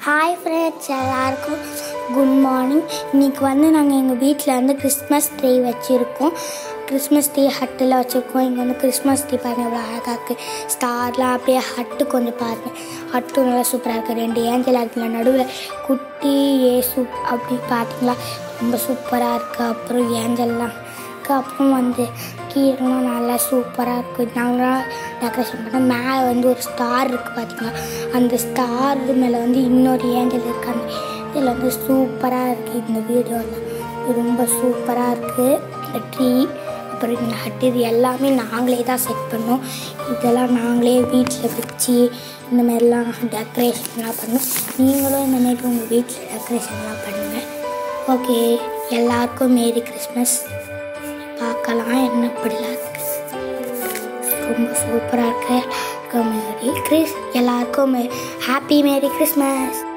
hi friends எல்லாருக்கும் good morning இன்றைக்கி வந்து நாங்கள் எங்கள் வீட்டில் வந்து கிறிஸ்மஸ் ட்ரீ வச்சுருக்கோம் கிறிஸ்மஸ் ட்ரீ ஹட்டில் வச்சுருக்கோம் இங்கே வந்து கிறிஸ்மஸ் ட்ரீ பாருங்கள் எவ்வளோ அழகாக இருக்குது ஸ்டார்லாம் அப்படியே ஹட்டு கொஞ்சம் பாருங்கள் ஹட்டும் நல்லா சூப்பராக இருக்குது ரெண்டு ஏஞ்சல் இருக்குல்ல நடுவில் குட்டி ஏசு அப்படி பார்த்தீங்களா ரொம்ப சூப்பராக இருக்குது அப்புறம் ஏஞ்சல்லாம் இருக்குது அப்புறம் வந்து கீழெலாம் நல்லா சூப்பராக இருக்குது நாங்களாம் டெக்கரேஷன் பண்ணோம் மேலே வந்து ஒரு ஸ்டார் இருக்குது பார்த்தீங்களா அந்த ஸ்டார் மேலே வந்து இன்னொரு ஏஞ்சல் இருக்கு அந்த இதில் வந்து சூப்பராக இருக்குது இந்த வீடியோவில் ரொம்ப சூப்பராக இருக்குது இந்த ட்ரீ அப்புறம் இந்த ஹட் இது எல்லாமே நாங்களே தான் செட் பண்ணோம் இதெல்லாம் நாங்களே வீட்டில் வச்சு இந்த மாதிரிலாம் டெக்கரேஷன்லாம் பண்ணோம் நீங்களும் இந்த மாதிரி உங்கள் வீட்டில் டெக்கரேஷன்லாம் பண்ணுங்கள் ஓகே எல்லாருக்கும் மேரி கிறிஸ்மஸ் பார்க்கலாம் என்ன இப்படிலாம் இருக்கு ரொம்ப சூப்பராக இருக்கு மேரி கிறிஸ் எல்லாருக்கும் ஹாப்பி மேரி கிறிஸ்மஸ்